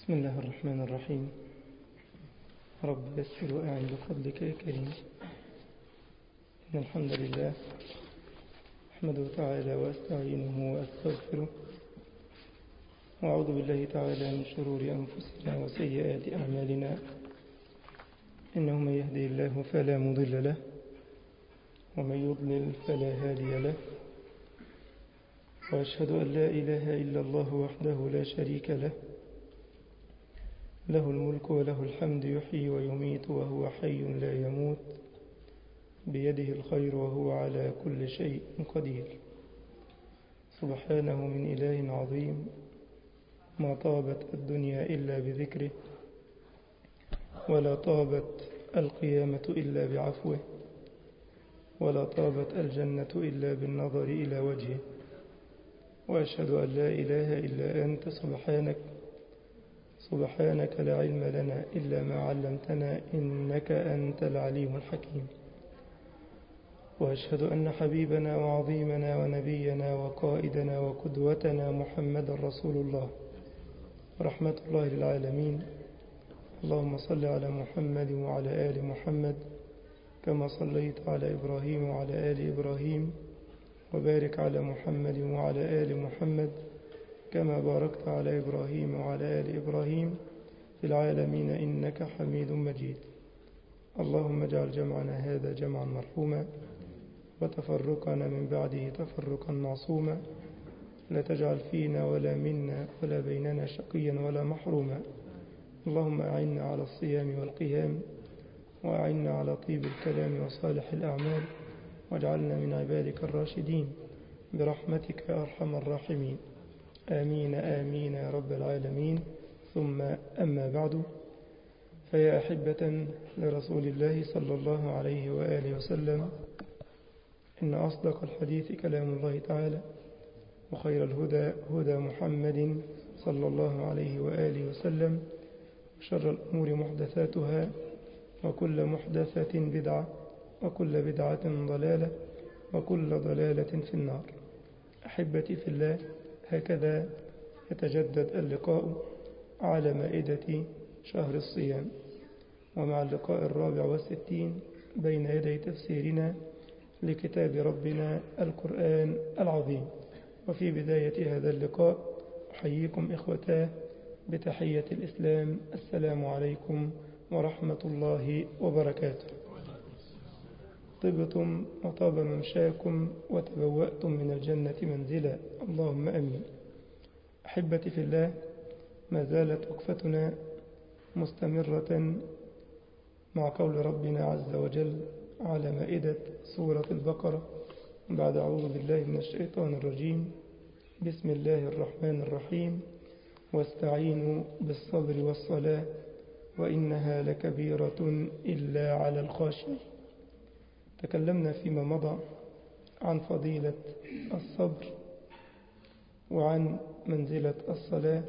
بسم الله الرحمن الرحيم رب يسر وأعن بفضلك يا كريم إن الحمد لله أحمده تعالى وأستعينه وأستغفره وأعوذ بالله تعالى من شرور أنفسنا وسيئات أعمالنا إنه من يهدي الله فلا مضل له ومن يضلل فلا هادي له وأشهد أن لا إله إلا الله وحده لا شريك له له الملك وله الحمد يحيي ويميت وهو حي لا يموت بيده الخير وهو على كل شيء قدير سبحانه من إله عظيم ما طابت الدنيا إلا بذكره ولا طابت القيامة إلا بعفوه ولا طابت الجنة إلا بالنظر إلى وجهه وأشهد أن لا إله إلا أنت سبحانك سبحانك لا علم لنا إلا ما علمتنا إنك أنت العليم الحكيم وأشهد أن حبيبنا وعظيمنا ونبينا وقائدنا وقدوتنا محمد رسول الله رحمة الله للعالمين اللهم صل على محمد وعلى آل محمد كما صليت على إبراهيم وعلى آل إبراهيم وبارك على محمد وعلى آل محمد كما باركت على إبراهيم وعلى آل إبراهيم في العالمين إنك حميد مجيد اللهم اجعل جمعنا هذا جمعا مرحوما وتفرقنا من بعده تفرقا معصوما لا تجعل فينا ولا منا ولا بيننا شقيا ولا محروما اللهم أعنا على الصيام والقيام وأعنا على طيب الكلام وصالح الأعمال واجعلنا من عبادك الراشدين برحمتك يا أرحم الراحمين آمين آمين يا رب العالمين ثم أما بعد فيا أحبة لرسول الله صلى الله عليه وآله وسلم إن أصدق الحديث كلام الله تعالى وخير الهدى هدى محمد صلى الله عليه وآله وسلم وشر الأمور محدثاتها وكل محدثة بدعة وكل بدعة ضلالة وكل ضلالة في النار أحبتي في الله هكذا يتجدد اللقاء على مائدة شهر الصيام ومع اللقاء الرابع والستين بين يدي تفسيرنا لكتاب ربنا القرآن العظيم وفي بداية هذا اللقاء أحييكم إخوتاه بتحية الإسلام السلام عليكم ورحمة الله وبركاته طبتم وطاب ممشاكم وتبوأتم من الجنة منزلا اللهم أمين أحبتي في الله ما زالت وقفتنا مستمرة مع قول ربنا عز وجل على مائدة سورة البقرة بعد أعوذ بالله من الشيطان الرجيم بسم الله الرحمن الرحيم واستعينوا بالصبر والصلاة وإنها لكبيرة إلا على الخاشعين تكلمنا فيما مضى عن فضيلة الصبر وعن منزلة الصلاة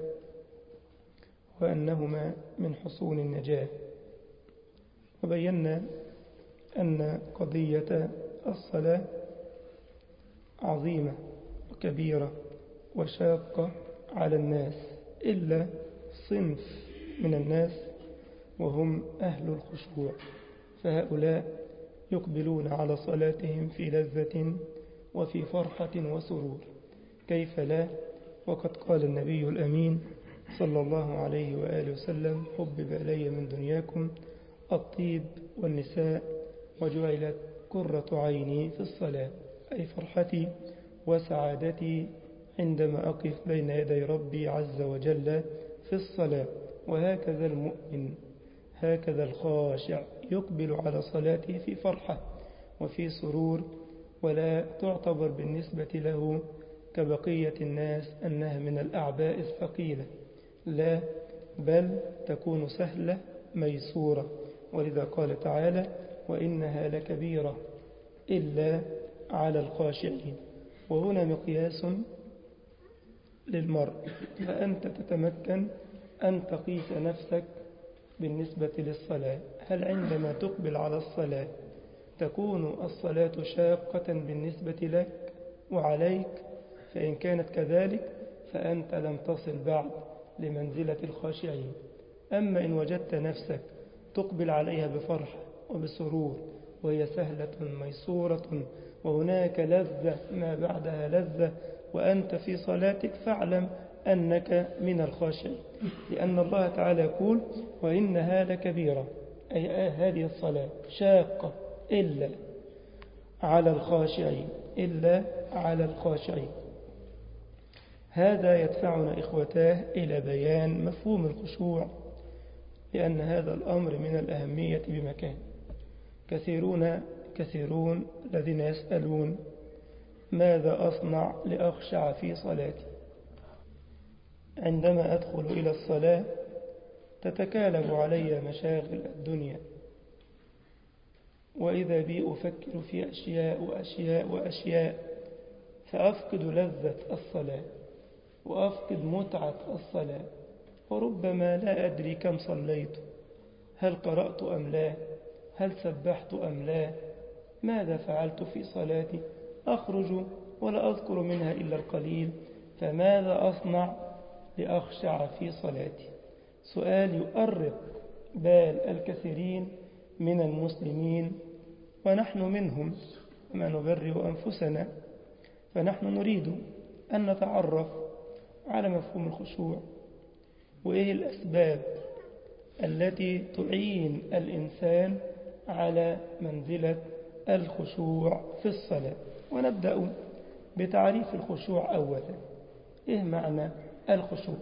وأنهما من حصون النجاة وبينا أن قضية الصلاة عظيمة وكبيرة وشاقة على الناس إلا صنف من الناس وهم أهل الخشوع فهؤلاء يقبلون على صلاتهم في لذة وفي فرحة وسرور كيف لا وقد قال النبي الأمين صلى الله عليه وآله وسلم حبب إلي من دنياكم الطيب والنساء وجعلت قرة عيني في الصلاة أي فرحتي وسعادتي عندما أقف بين يدي ربي عز وجل في الصلاة وهكذا المؤمن هكذا الخاشع يقبل على صلاته في فرحة وفي سرور ولا تعتبر بالنسبة له كبقية الناس أنها من الأعباء الثقيلة لا بل تكون سهلة ميسورة ولذا قال تعالى وإنها لكبيرة إلا على الخاشعين وهنا مقياس للمرء فأنت تتمكن أن تقيس نفسك بالنسبة للصلاة هل عندما تقبل على الصلاة تكون الصلاة شاقة بالنسبة لك وعليك فإن كانت كذلك فأنت لم تصل بعد لمنزلة الخاشعين أما إن وجدت نفسك تقبل عليها بفرح وبسرور وهي سهلة ميسورة وهناك لذة ما بعدها لذة وأنت في صلاتك فاعلم أنك من الخاشعين لأن الله تعالى يقول وإنها لكبيرة أي آه هذه الصلاة شاقة إلا على الخاشعين إلا على الخاشعين هذا يدفعنا إخوتاه إلى بيان مفهوم الخشوع لأن هذا الأمر من الأهمية بمكان كثيرون كثيرون الذين يسألون ماذا أصنع لأخشع في صلاتي عندما أدخل إلى الصلاة تتكالب علي مشاغل الدنيا وإذا بي أفكر في أشياء وأشياء وأشياء فأفقد لذة الصلاة وأفقد متعة الصلاة وربما لا أدري كم صليت هل قرأت أم لا هل سبحت أم لا ماذا فعلت في صلاتي أخرج ولا أذكر منها إلا القليل فماذا أصنع لأخشع في صلاتي سؤال يؤرق بال الكثيرين من المسلمين ونحن منهم ما نبرئ أنفسنا فنحن نريد أن نتعرف على مفهوم الخشوع وإيه الأسباب التي تعين الإنسان على منزلة الخشوع في الصلاة ونبدأ بتعريف الخشوع أولا إيه معنى الخشوع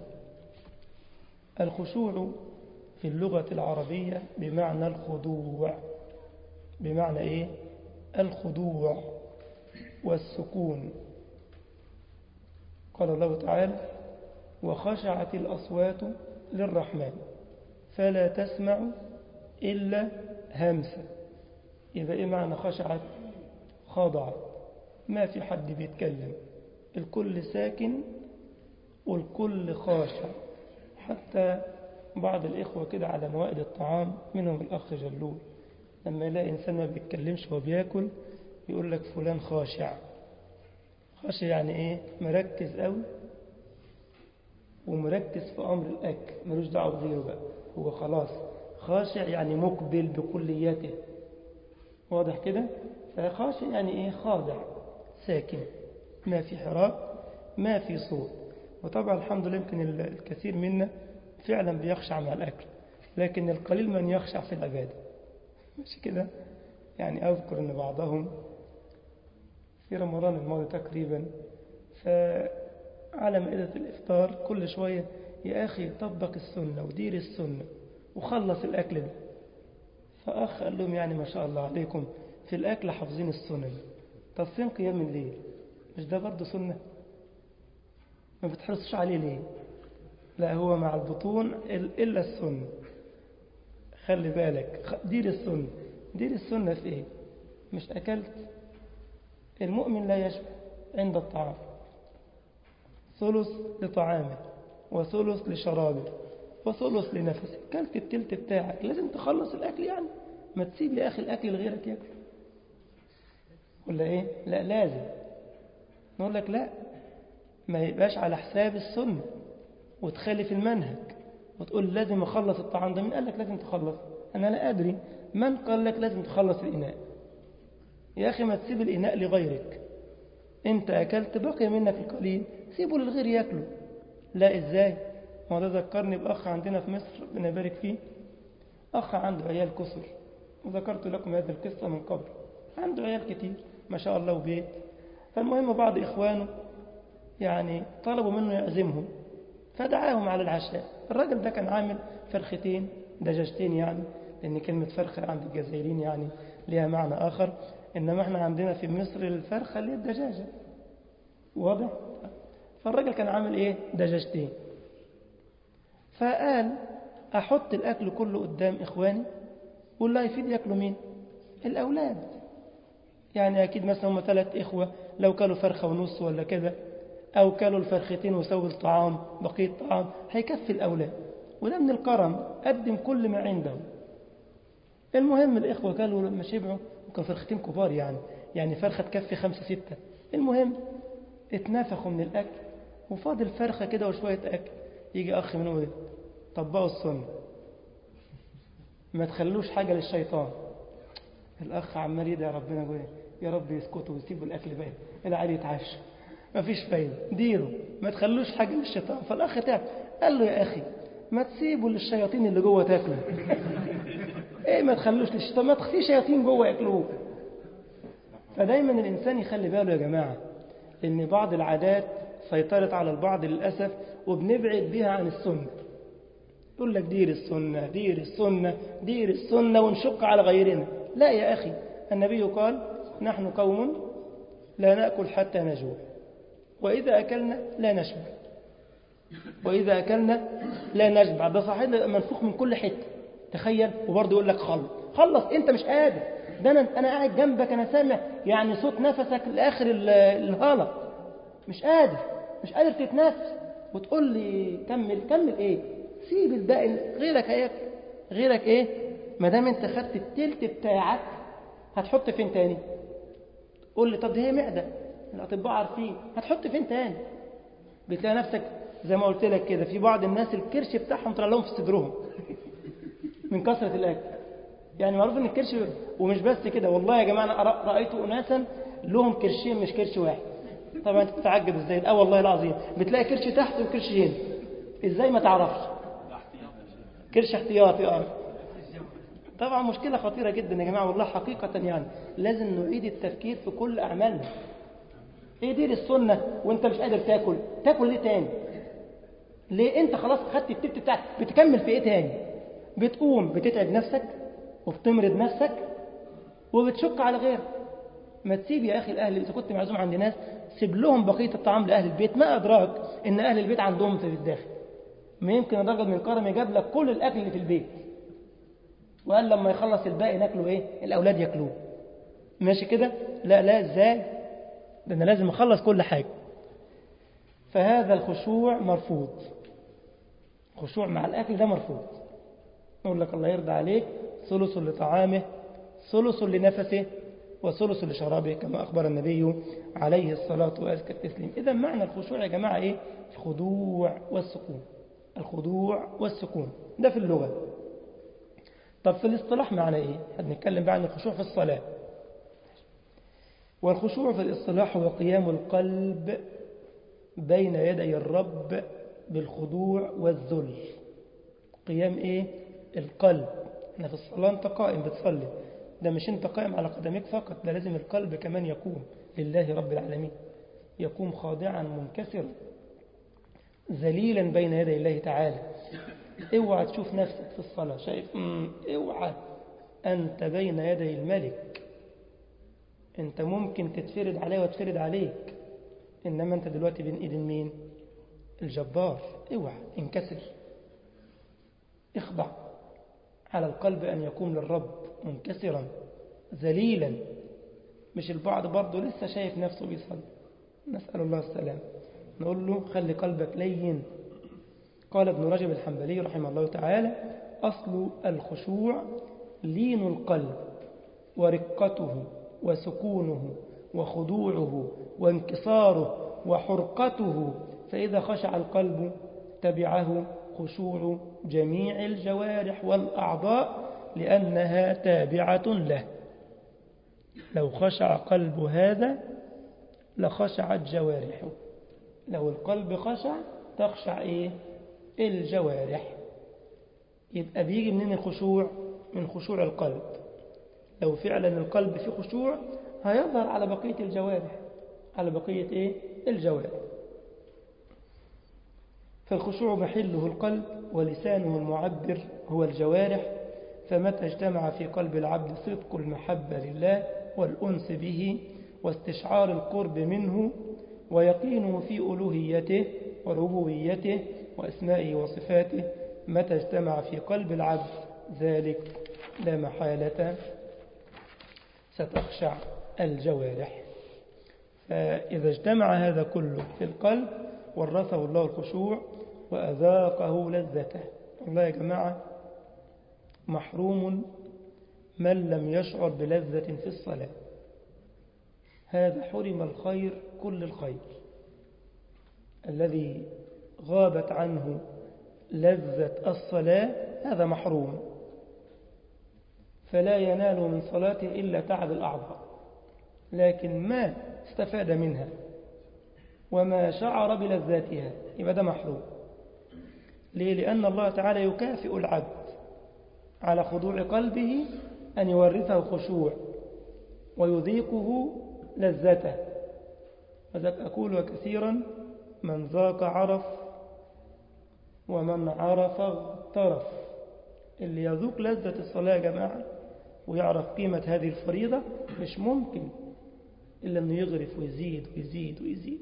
الخشوع في اللغة العربية بمعنى الخضوع بمعنى إيه الخضوع والسكون قال الله تعالى وخشعت الأصوات للرحمن فلا تسمع إلا همسا إذا إيه معنى خشعت خضعت ما في حد بيتكلم الكل ساكن والكل خاشع حتى بعض الإخوة كده على موائد الطعام منهم الأخ جلول لما يلاقي إنسان ما بيتكلمش وهو بياكل يقول لك فلان خاشع خاشع يعني إيه مركز قوي ومركز في أمر الأكل ملوش دعوه بغيره بقى هو خلاص خاشع يعني مقبل بكليته واضح كده فخاشع يعني إيه خاضع ساكن ما في حراك ما في صوت وطبعا الحمد لله يمكن الكثير منا فعلا بيخشع مع الأكل لكن القليل من يخشع في العبادة مش كده يعني أذكر أن بعضهم في رمضان الماضي تقريبا فعلى مائدة الإفطار كل شوية يا أخي طبق السنة ودير السنة وخلص الأكل ده فأخ قال لهم يعني ما شاء الله عليكم في الأكل حافظين السنن طب فين قيام الليل مش ده برضه سنة ما بتحرصش عليه ليه لا هو مع البطون إلا السنة خلي بالك دير السنة دير السنة في إيه مش أكلت المؤمن لا يشبع عند الطعام ثلث لطعامه وثلث لشرابه وثلث لنفسه كلت التلت بتاعك لازم تخلص الأكل يعني ما تسيب يا أخي الأكل لغيرك ياكل ولا إيه لا لازم نقول لك لا ما يبقاش على حساب السنة وتخالف المنهج وتقول لازم أخلص الطعام ده مين قال لك لازم تخلص أنا لا أدري من قال لك لازم تخلص الإناء يا أخي ما تسيب الإناء لغيرك أنت أكلت بقي منك القليل سيبه للغير يأكله لا إزاي ما ده ذكرني بأخ عندنا في مصر ربنا يبارك فيه أخ عنده عيال كسر وذكرت لكم هذه القصة من قبل عنده عيال كتير ما شاء الله وبيت فالمهم بعض إخوانه يعني طلبوا منه يعزمهم فدعاهم على العشاء الراجل ده كان عامل فرختين دجاجتين يعني لأن كلمة فرخة عند الجزائريين يعني لها معنى آخر إنما احنا عندنا في مصر الفرخة اللي هي الدجاجة واضح فالراجل كان عامل إيه دجاجتين فقال أحط الأكل كله قدام إخواني والله يفيد يأكلوا مين الأولاد يعني أكيد مثلا هم ثلاث إخوة لو كلوا فرخة ونص ولا كده أو كلوا الفرختين وسووا الطعام بقية الطعام هيكفي الأولاد وده من الكرم قدم كل ما عنده المهم الإخوة كلوا لما شبعوا وكان فرختين كبار يعني يعني فرخة تكفي خمسة ستة المهم اتنافخوا من الأكل وفاضل فرخة كده وشوية أكل يجي أخ منهم يقول طبقوا السنة ما تخلوش حاجة للشيطان الأخ عمال يدعي ربنا يقول يا رب يسكتوا ويسيبوا الأكل بقى العيال يتعشى ما فيش فايدة ديروا ما تخلوش حاجة للشيطان فالأخ تعب قال له يا أخي ما تسيبوا للشياطين اللي جوه تاكلوا ايه ما تخلوش للشيطان ما تخفي شياطين جوه ياكلوه فدايما الإنسان يخلي باله يا جماعة إن بعض العادات سيطرت على البعض للأسف وبنبعد بها عن السنة يقول لك دير السنة دير السنة دير السنة ونشق على غيرنا لا يا أخي النبي قال نحن قوم لا نأكل حتى نجوع وإذا أكلنا لا نشبع وإذا أكلنا لا نشبع ده صحيح منفوخ من كل حتة تخيل وبرضه يقول لك خلص خلص أنت مش قادر ده أنا, أنا قاعد جنبك أنا سامع يعني صوت نفسك لآخر الهالة مش قادر مش قادر تتنفس وتقول لي كمل كمل إيه سيب الباقي غيرك هياكل غيرك إيه ما دام أنت خدت التلت بتاعك هتحط فين تاني قول لي طب دي هي معدة الأطباء عارفين هتحط فين تاني بتلاقي نفسك زي ما قلت لك كده في بعض الناس الكرش بتاعهم طلع لهم في صدرهم من كثرة الأكل يعني معروف ان الكرش ومش بس كده والله يا جماعة أنا رأيت أناسا لهم كرشين مش كرش واحد طبعا انت تتعجب ازاي اه والله العظيم بتلاقي كرش تحت وكرش هنا ازاي ما تعرفش كرش احتياطي اه طبعا مشكلة خطيرة جدا يا جماعة والله حقيقة يعني لازم نعيد التفكير في كل أعمالنا ايه دي السنة وانت مش قادر تاكل تاكل ليه تاني ليه انت خلاص خدت التبت بتاعك بتكمل في ايه تاني بتقوم بتتعب نفسك وبتمرض نفسك وبتشك على غيرك ما تسيب يا أخي الأهل إذا كنت معزوم عند ناس سيب لهم بقية الطعام لأهل البيت ما أدراك إن أهل البيت عندهم في الداخل ما يمكن الراجل من كرم يجاب لك كل الأكل اللي في البيت وقال لما يخلص الباقي ناكله إيه الأولاد ياكلوه ماشي كده لا لا إزاي ده أنا لازم أخلص كل حاجة فهذا الخشوع مرفوض خشوع مع الأكل ده مرفوض نقول لك الله يرضى عليك ثلث لطعامه ثلث لنفسه وثلث لشرابه كما أخبر النبي عليه الصلاة وأزكى التسليم إذا معنى الخشوع يا جماعة إيه؟ الخضوع والسكون الخضوع والسكون ده في اللغة طب في الاصطلاح معنى إيه؟ هنتكلم بقى عن الخشوع في الصلاة والخشوع في الاصطلاح هو قيام القلب بين يدي الرب بالخضوع والذل قيام إيه؟ القلب احنا في الصلاة انت قائم بتصلي ده مش انت قائم على قدميك فقط ده لازم القلب كمان يقوم لله رب العالمين يقوم خاضعا منكسرا ذليلا بين يدي الله تعالى اوعى تشوف نفسك في الصلاة شايف اوعى أنت بين يدي الملك انت ممكن تتفرد عليه وتفرد عليك إنما انت دلوقتي بين ايد مين الجبار اوعى انكسر اخضع على القلب أن يقوم للرب منكسرا ذليلا مش البعض برضه لسه شايف نفسه بيصلي نسأل الله السلام نقول له خلي قلبك لين قال ابن رجب الحنبلي رحمه الله تعالى أصل الخشوع لين القلب ورقته وسكونه وخضوعه وانكساره وحرقته فإذا خشع القلب تبعه خشوع جميع الجوارح والأعضاء لأنها تابعة له لو خشع قلب هذا لخشعت جوارحه لو القلب خشع تخشع إيه الجوارح يبقى بيجي منين الخشوع من خشوع القلب لو فعلا القلب في خشوع هيظهر على بقية الجوارح على بقية إيه الجوارح فالخشوع محله القلب ولسانه المعبر هو الجوارح فمتى اجتمع في قلب العبد صدق المحبة لله والأنس به واستشعار القرب منه ويقينه في ألوهيته وربوبيته وأسمائه وصفاته متى اجتمع في قلب العبد ذلك لا محالة ستخشع الجوارح فإذا اجتمع هذا كله في القلب ورثه الله الخشوع وأذاقه لذته الله يا جماعة محروم من لم يشعر بلذة في الصلاة هذا حرم الخير كل الخير الذي غابت عنه لذة الصلاة هذا محروم فلا ينال من صلاته إلا تعب الأعضاء لكن ما استفاد منها وما شعر بلذاتها يبقى ده محروم ليه؟ لأن الله تعالى يكافئ العبد على خضوع قلبه أن يورثه خشوع ويذيقه لذته وذلك أقول وكثيرا من ذاق عرف ومن عرف اغترف اللي يذوق لذة الصلاة يا جماعة ويعرف قيمة هذه الفريضة مش ممكن إلا أنه يغرف ويزيد ويزيد ويزيد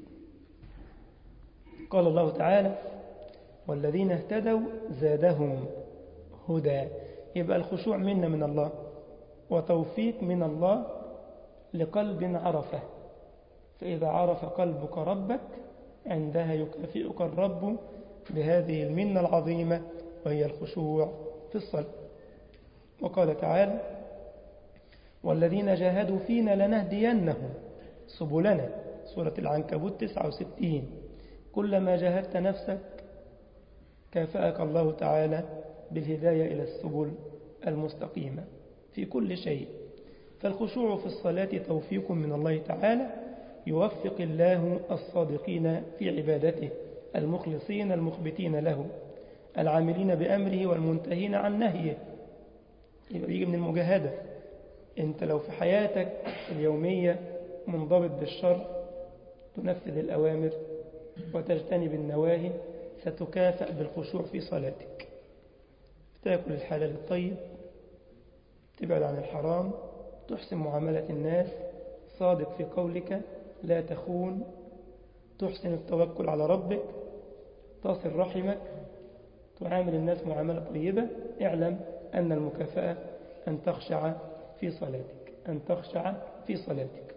قال الله تعالى والذين اهتدوا زادهم هدى يبقى الخشوع منا من الله وتوفيق من الله لقلب عرفه فإذا عرف قلبك ربك عندها يكافئك الرب بهذه المنة العظيمة وهي الخشوع في الصلاة وقال تعالى والذين جاهدوا فينا لنهدينهم سبلنا سورة العنكبوت 69 كلما جاهدت نفسك كافأك الله تعالى بالهداية إلى السبل المستقيمة في كل شيء فالخشوع في الصلاة توفيق من الله تعالى يوفق الله الصادقين في عبادته المخلصين المخبتين له العاملين بأمره والمنتهين عن نهيه يبقى يجي من المجاهدة انت لو في حياتك اليومية منضبط بالشر تنفذ الأوامر وتجتنب النواهي ستكافأ بالخشوع في صلاتك تأكل الحلال الطيب تبعد عن الحرام تحسن معاملة الناس صادق في قولك لا تخون تحسن التوكل على ربك تصل رحمك تعامل الناس معاملة طيبة اعلم أن المكافأة أن تخشع في صلاتك أن تخشع في صلاتك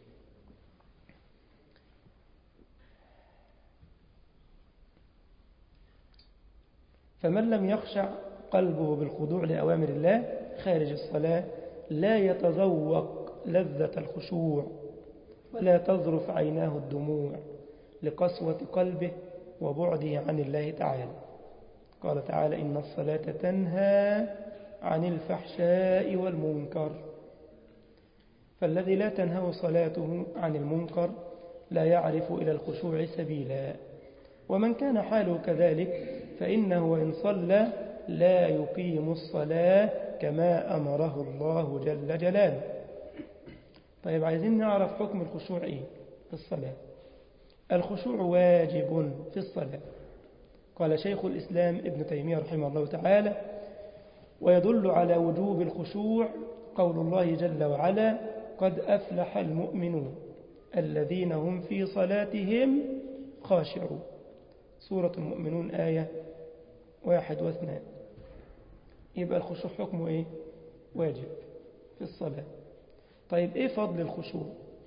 فمن لم يخشع قلبه بالخضوع لأوامر الله خارج الصلاة لا يتذوق لذة الخشوع ولا تظرف عيناه الدموع لقسوة قلبه وبعده عن الله تعالى قال تعالى إن الصلاة تنهى عن الفحشاء والمنكر فالذي لا تنهى صلاته عن المنكر لا يعرف إلى الخشوع سبيلا ومن كان حاله كذلك فإنه وإن صلى لا يقيم الصلاة كما أمره الله جل جلاله طيب عايزين نعرف حكم الخشوع إيه في الصلاة الخشوع واجب في الصلاة قال شيخ الإسلام ابن تيمية رحمه الله تعالى ويدل على وجوب الخشوع قول الله جل وعلا قد أفلح المؤمنون الذين هم في صلاتهم خاشعون سورة المؤمنون آية واحد واثنان يبقى الخشوع حكمه إيه؟ واجب في الصلاة طيب إيه فضل الخشوع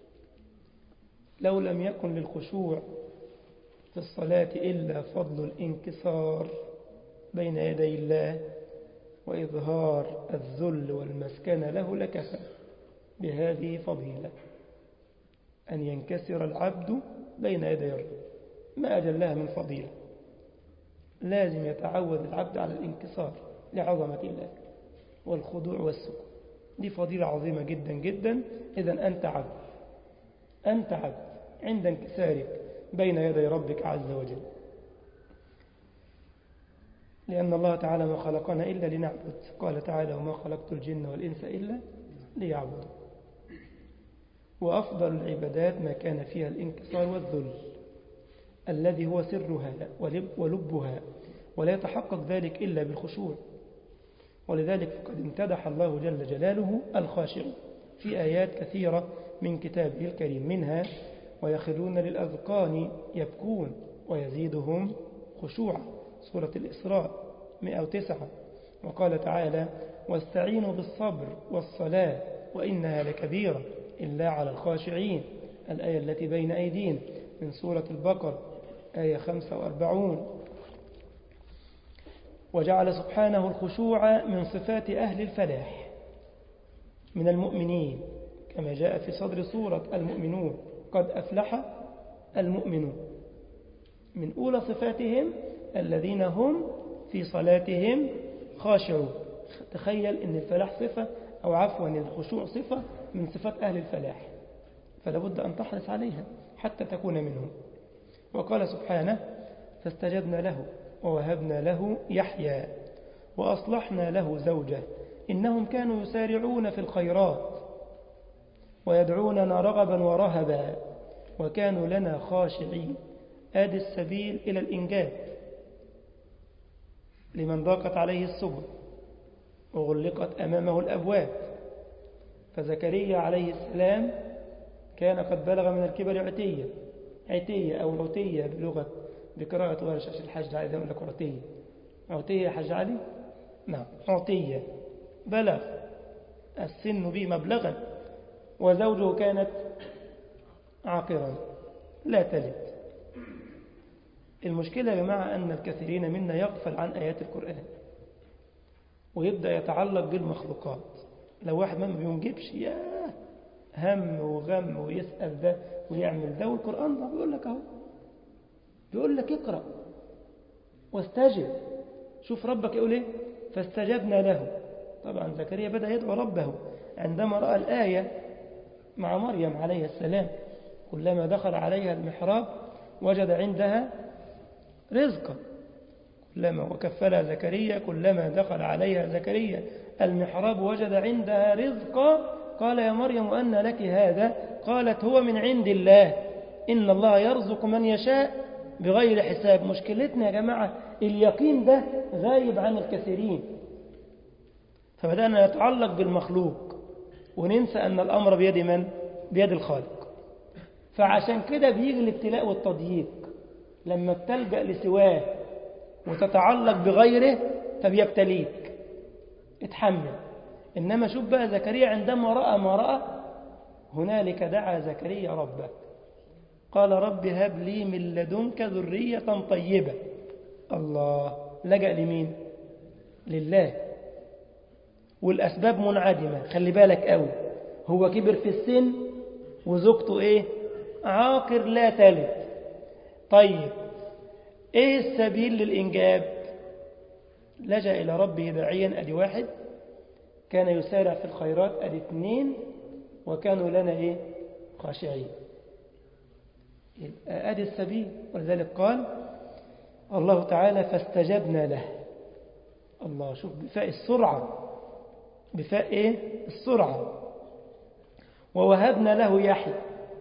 لو لم يكن للخشوع في الصلاة إلا فضل الانكسار بين يدي الله وإظهار الذل والمسكنة له لكفى بهذه فضيلة أن ينكسر العبد بين يدي الرب ما أجلها من فضيلة لازم يتعود العبد على الانكسار لعظمة الله والخضوع والسكون دي فضيلة عظيمة جدا جدا إذا أنت عبد أنت عبد عند انكسارك بين يدي ربك عز وجل لأن الله تعالى ما خلقنا إلا لنعبد قال تعالى وما خلقت الجن والإنس إلا ليعبدوا وأفضل العبادات ما كان فيها الانكسار والذل الذي هو سرها ولبها ولا يتحقق ذلك إلا بالخشوع ولذلك فقد امتدح الله جل جلاله الخاشع في آيات كثيرة من كتابه الكريم منها ويخرون للأذقان يبكون ويزيدهم خشوعا سورة الإسراء 109 وقال تعالى واستعينوا بالصبر والصلاة وإنها لكبيرة إلا على الخاشعين الآية التي بين أيدين من سورة البقر آية 45 وجعل سبحانه الخشوع من صفات أهل الفلاح من المؤمنين كما جاء في صدر سورة المؤمنون قد أفلح المؤمنون من أولى صفاتهم الذين هم في صلاتهم خاشعون تخيل أن الفلاح صفة أو عفوا الخشوع صفة من صفات أهل الفلاح فلا بد أن تحرص عليها حتى تكون منهم وقال سبحانه فاستجبنا له ووهبنا له يحيى وأصلحنا له زوجه إنهم كانوا يسارعون في الخيرات ويدعوننا رغبا ورهبا وكانوا لنا خاشعين آدي السبيل إلى الإنجاب لمن ضاقت عليه السبل وغلقت أمامه الأبواب فزكريا عليه السلام كان قد بلغ من الكبر عتية عتية أو عتية بلغة بقراءة ورش عشان الحاج علي يقول لك عتية عتية يا حاج علي نعم عتية بلغ السن به مبلغا وزوجه كانت عاقرا لا تلد المشكلة يا جماعة أن الكثيرين منا يغفل عن آيات القرآن ويبدأ يتعلق بالمخلوقات لو واحد ما بينجبش يا هم وغم ويسأل ده ويعمل ده والقرآن ده بيقول لك اهو بيقول لك اقرأ واستجب شوف ربك يقول ايه فاستجبنا له طبعا زكريا بدأ يدعو ربه عندما رأى الآية مع مريم عليه السلام كلما دخل عليها المحراب وجد عندها رزقا كلما وكفلها زكريا كلما دخل عليها زكريا المحراب وجد عندها رزقا قال يا مريم أن لك هذا قالت هو من عند الله إن الله يرزق من يشاء بغير حساب مشكلتنا يا جماعة اليقين ده غايب عن الكثيرين فبدأنا نتعلق بالمخلوق وننسى أن الأمر بيد من؟ بيد الخالق فعشان كده بيجي الابتلاء والتضييق لما بتلجأ لسواه وتتعلق بغيره فبيبتليك اتحمل إنما شوف بقى زكريا عندما رأى ما رأى هنالك دعا زكريا ربه قال رب هب لي من لدنك ذرية طيبة الله لجأ لمين لله والأسباب منعدمة خلي بالك قوي هو كبر في السن وزوجته ايه عاقر لا تلد طيب ايه السبيل للإنجاب لجأ إلى ربه داعيا أدي واحد كان يسارع في الخيرات أدي اثنين وكانوا لنا إيه خاشعين أدي السبيل ولذلك قال الله تعالى فاستجبنا له الله شوف بفاء السرعة بفاء إيه السرعة ووهبنا له يحيى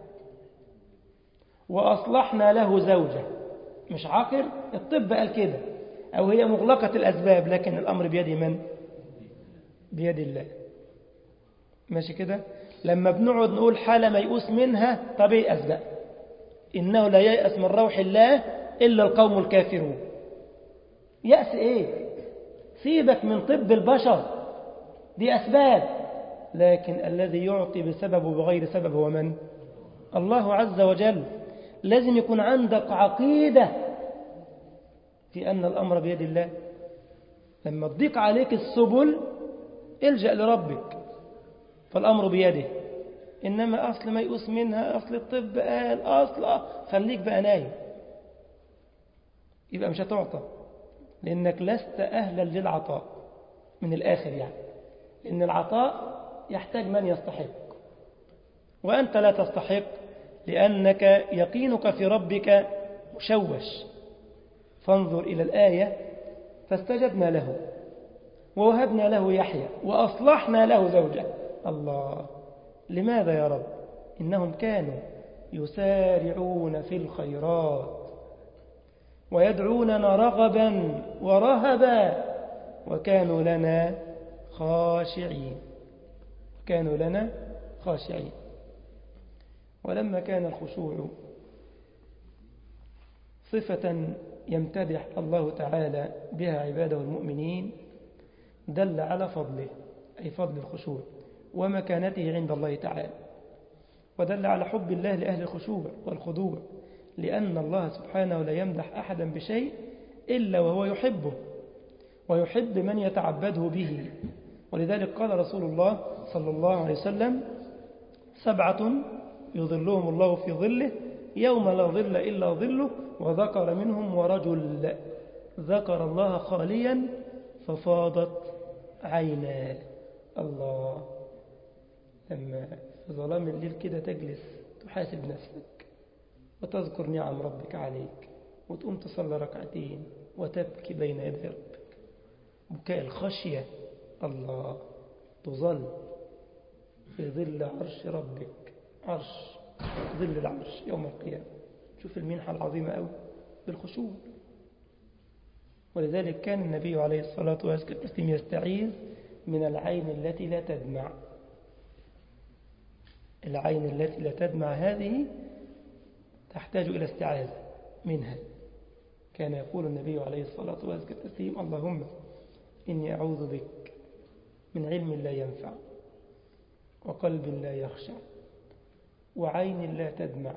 وأصلحنا له زوجة مش عاقر الطب قال كده أو هي مغلقة الأسباب لكن الأمر بيد من بيد الله ماشي كده لما بنقعد نقول حالة ميؤوس منها طب ييأس بقى إنه لا ييأس من روح الله إلا القوم الكافرون يأس إيه سيبك من طب البشر دي أسباب لكن الذي يعطي بسبب وبغير سبب هو من الله عز وجل لازم يكون عندك عقيدة في أن الأمر بيد الله لما تضيق عليك السبل الجأ لربك فالأمر بيده إنما أصل ما يؤس منها أصل الطب قال أصل خليك بقى نايم يبقى مش هتعطى لأنك لست أهلا للعطاء من الآخر يعني لأن العطاء يحتاج من يستحق وأنت لا تستحق لأنك يقينك في ربك مشوش فانظر إلى الآية فاستجبنا له ووهبنا له يحيى وأصلحنا له زوجه الله لماذا يا رب إنهم كانوا يسارعون في الخيرات ويدعوننا رغبا ورهبا وكانوا لنا خاشعين كانوا لنا خاشعين ولما كان الخشوع صفة يمتدح الله تعالى بها عباده المؤمنين دل على فضله أي فضل الخشوع ومكانته عند الله تعالى ودل على حب الله لأهل الخشوع والخضوع لأن الله سبحانه لا يمدح أحدا بشيء إلا وهو يحبه ويحب من يتعبده به ولذلك قال رسول الله صلى الله عليه وسلم سبعة يظلهم الله في ظله يوم لا ظل إلا ظله وذكر منهم ورجل ذكر الله خاليا ففاضت عيناه الله لما في ظلام الليل كده تجلس تحاسب نفسك وتذكر نعم ربك عليك وتقوم تصلي ركعتين وتبكي بين يدي ربك بكاء الخشية الله تظل في ظل عرش ربك عرش ظل العرش يوم القيامة شوف المنحة العظيمة أوي بالخشوع ولذلك كان النبي عليه الصلاة والسلام يستعيذ من العين التي لا تدمع العين التي لا تدمع هذه تحتاج إلى استعاذة منها كان يقول النبي عليه الصلاة والسلام اللهم إني أعوذ بك من علم لا ينفع وقلب لا يخشع وعين لا تدمع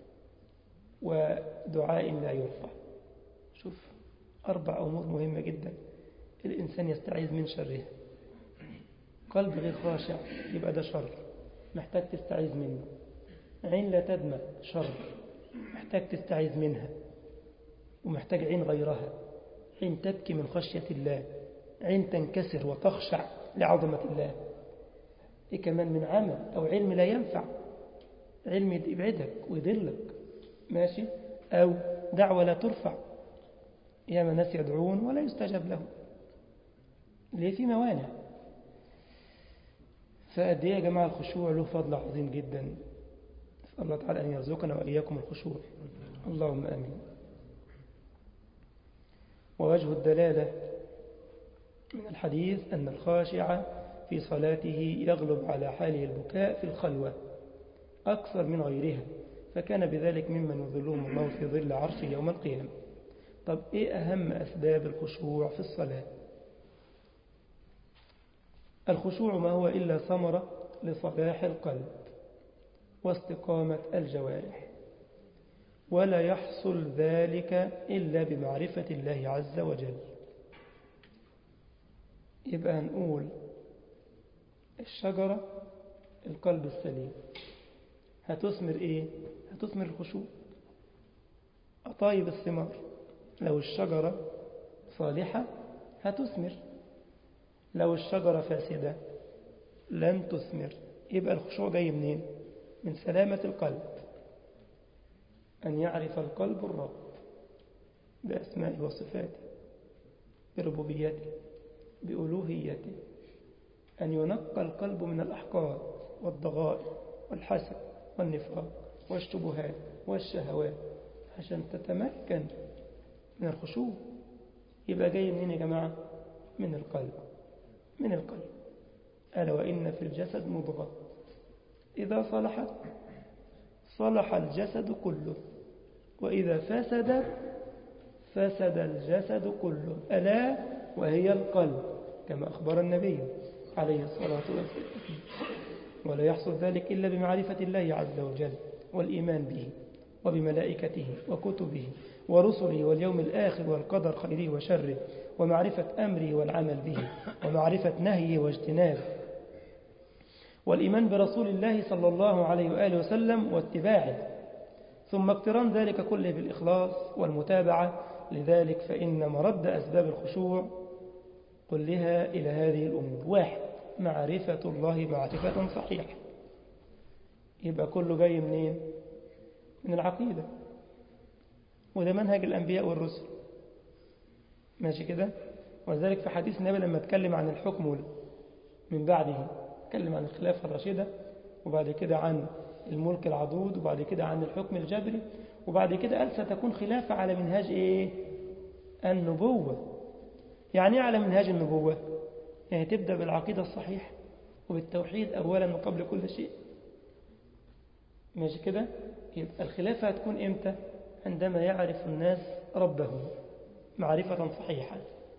ودعاء لا يرفع شوف أربع أمور مهمة جدا الإنسان يستعيذ من شرها قلب غير خاشع يبقى ده شر محتاج تستعيذ منه عين لا تدمع شر محتاج تستعيذ منها ومحتاج عين غيرها عين تبكي من خشية الله عين تنكسر وتخشع لعظمة الله إيه كمان من عمل أو علم لا ينفع علم يبعدك ويضلك ماشي أو دعوة لا ترفع ياما ناس يدعون ولا يستجاب لهم ليه في موانع فقد ايه يا جماعة الخشوع له فضل عظيم جدا نسأل الله تعالى أن يرزقنا وإياكم الخشوع اللهم آمين ووجه الدلالة من الحديث أن الخاشع في صلاته يغلب على حاله البكاء في الخلوة أكثر من غيرها فكان بذلك ممن يظلهم الله في ظل عرشه يوم القيامة طب إيه أهم أسباب الخشوع في الصلاة الخشوع ما هو إلا ثمرة لصلاح القلب واستقامة الجوارح ولا يحصل ذلك إلا بمعرفة الله عز وجل يبقى نقول الشجرة القلب السليم هتثمر إيه؟ هتثمر الخشوع أطايب الثمار لو الشجرة صالحة هتثمر لو الشجرة فاسدة لن تثمر يبقى الخشوع جاي منين من سلامة القلب أن يعرف القلب الرب بأسمائه وصفاته بربوبيته بألوهيته أن ينقى القلب من الأحقاد والضغائن والحسد والنفاق والشبهات والشهوات عشان تتمكن من الخشوع يبقى جاي منين يا جماعة من القلب من القلب ألا وإن في الجسد مضغة إذا صلحت صلح الجسد كله وإذا فسد فسد الجسد كله ألا وهي القلب كما أخبر النبي عليه الصلاة والسلام ولا يحصل ذلك إلا بمعرفة الله عز وجل والإيمان به وبملائكته وكتبه ورسله واليوم الآخر والقدر خيره وشره ومعرفة أمره والعمل به ومعرفة نهيه واجتنابه والإيمان برسول الله صلى الله عليه وآله وسلم واتباعه ثم اقتران ذلك كله بالإخلاص والمتابعة لذلك فإن مرد أسباب الخشوع كلها إلى هذه الأمور واحد معرفة الله معرفة صحيحة يبقى كله جاي منين من العقيدة وده منهج الأنبياء والرسل ماشي كده ولذلك في حديث النبي لما اتكلم عن الحكم من بعده اتكلم عن الخلافة الرشيدة وبعد كده عن الملك العضود وبعد كده عن الحكم الجبري وبعد كده قال ستكون خلافة على منهاج ايه النبوة يعني ايه على منهاج النبوة يعني تبدأ بالعقيدة الصحيحة وبالتوحيد أولا وقبل كل شيء ماشي كده يبقى الخلافة هتكون إمتى عندما يعرف الناس ربهم معرفة صحيحة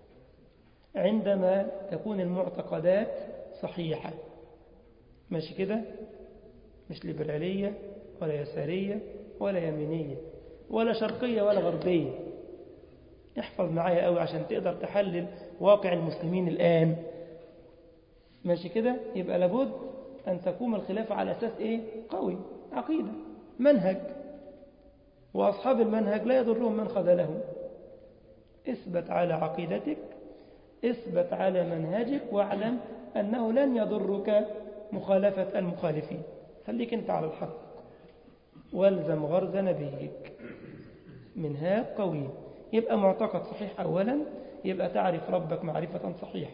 عندما تكون المعتقدات صحيحة ماشي كده مش ليبرالية ولا يسارية ولا يمينية ولا شرقية ولا غربية احفظ معايا قوي عشان تقدر تحلل واقع المسلمين الآن ماشي كده يبقى لابد أن تقوم الخلافة على أساس إيه قوي عقيدة منهج وأصحاب المنهج لا يضرهم من خذلهم اثبت على عقيدتك اثبت على منهجك واعلم أنه لن يضرك مخالفة المخالفين خليك أنت على الحق والزم غرز نبيك منهاج قوي يبقى معتقد صحيح أولا يبقى تعرف ربك معرفة صحيحة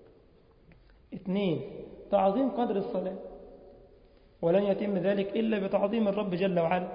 اثنين تعظيم قدر الصلاة ولن يتم ذلك إلا بتعظيم الرب جل وعلا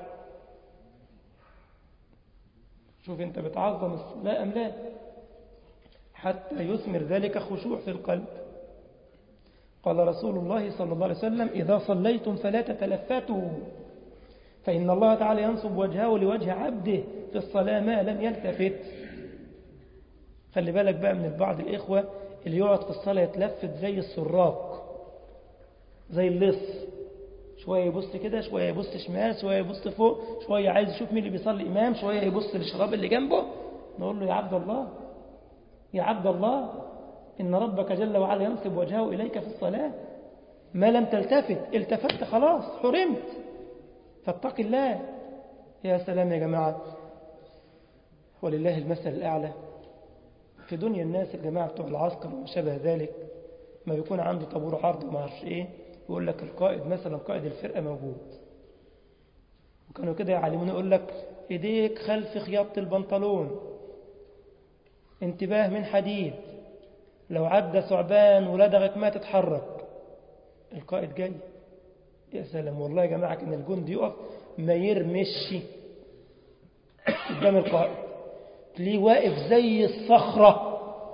شوف أنت بتعظم الصلاة أم لا حتى يثمر ذلك خشوع في القلب قال رسول الله صلى الله عليه وسلم إذا صليتم فلا تتلفتوا فإن الله تعالى ينصب وجهه لوجه عبده في الصلاة ما لم يلتفت خلي بالك بقى من بعض الإخوة اللي يقعد في الصلاة يتلفت زي السراق زي اللص شوية يبص كده شوية يبص شمال شوية يبص فوق شوية عايز يشوف مين اللي بيصلي إمام شوية يبص للشراب اللي جنبه نقول له يا عبد الله يا عبد الله إن ربك جل وعلا ينصب وجهه إليك في الصلاة ما لم تلتفت التفت خلاص حرمت فاتق الله يا سلام يا جماعة ولله المثل الأعلى في دنيا الناس الجماعة بتوع العسكر وما شابه ذلك ما بيكون عنده طابور عرض وما عرفش ايه يقول لك القائد مثلا قائد الفرقة موجود وكانوا كده يعلمون يقول لك ايديك خلف خياطة البنطلون انتباه من حديد لو عدى ثعبان ولدغك ما تتحرك القائد جاي يا سلام والله يا جماعة كان الجندي يقف ما يرمش قدام القائد تلاقيه واقف زي الصخرة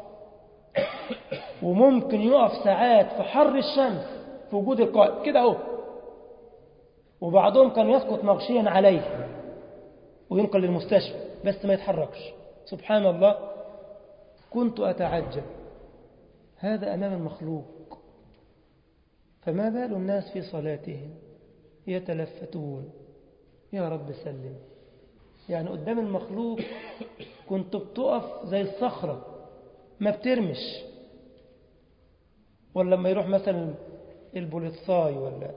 وممكن يقف ساعات في حر الشمس في وجود القائد كده اهو وبعضهم كان يسقط مغشيا عليه وينقل للمستشفى بس ما يتحركش سبحان الله كنت أتعجب هذا أمام المخلوق فما بال الناس في صلاتهم يتلفتون يا رب سلم يعني قدام المخلوق كنت بتقف زي الصخرة ما بترمش ولا لما يروح مثلا البوليصاي ولا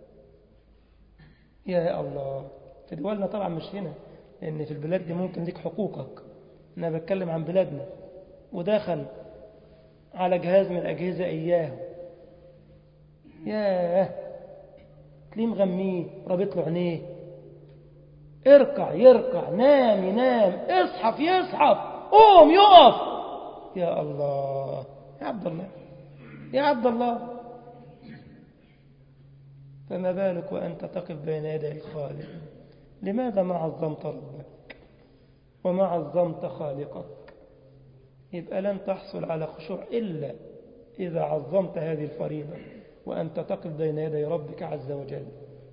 يا الله في دولنا طبعا مش هنا لأن في البلاد دي ممكن ليك حقوقك أنا بتكلم عن بلادنا ودخل على جهاز من الأجهزة إياه ياه تلاقيه مغميه رابط له عينيه اركع يركع نام ينام اصحف يصحف قوم يقف يا الله يا عبد الله يا عبد الله فما بالك وأنت تقف بين يدي الخالق لماذا ما عظمت ربك وما عظمت خالقك يبقى لن تحصل على خشوع إلا إذا عظمت هذه الفريضة وأنت تقف بين يدي ربك عز وجل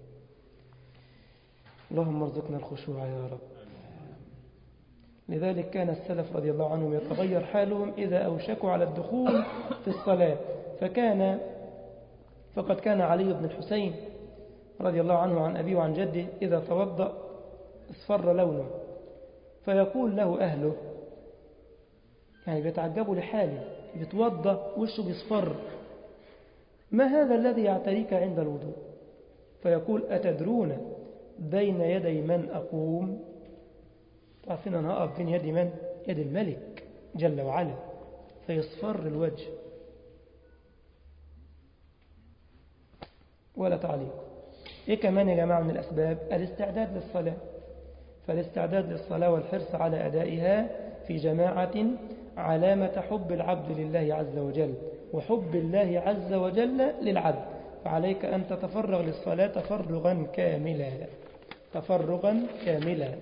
اللهم ارزقنا الخشوع يا رب لذلك كان السلف رضي الله عنهم يتغير حالهم إذا أوشكوا على الدخول في الصلاة فكان فقد كان علي بن الحسين رضي الله عنه عن أبيه وعن جده إذا توضأ اصفر لونه فيقول له أهله يعني بيتعجبوا لحاله بيتوضأ وشه بيصفر ما هذا الذي يعتريك عند الوضوء فيقول أتدرون بين يدي من أقوم تعرفين أنا أقف بين يدي من يد الملك جل وعلا فيصفر الوجه ولا تعليق إيه كمان يا جماعة من الأسباب الاستعداد للصلاة فالاستعداد للصلاة والحرص على أدائها في جماعة علامة حب العبد لله عز وجل وحب الله عز وجل للعبد فعليك أن تتفرغ للصلاة تفرغا كاملا تفرغا كاملا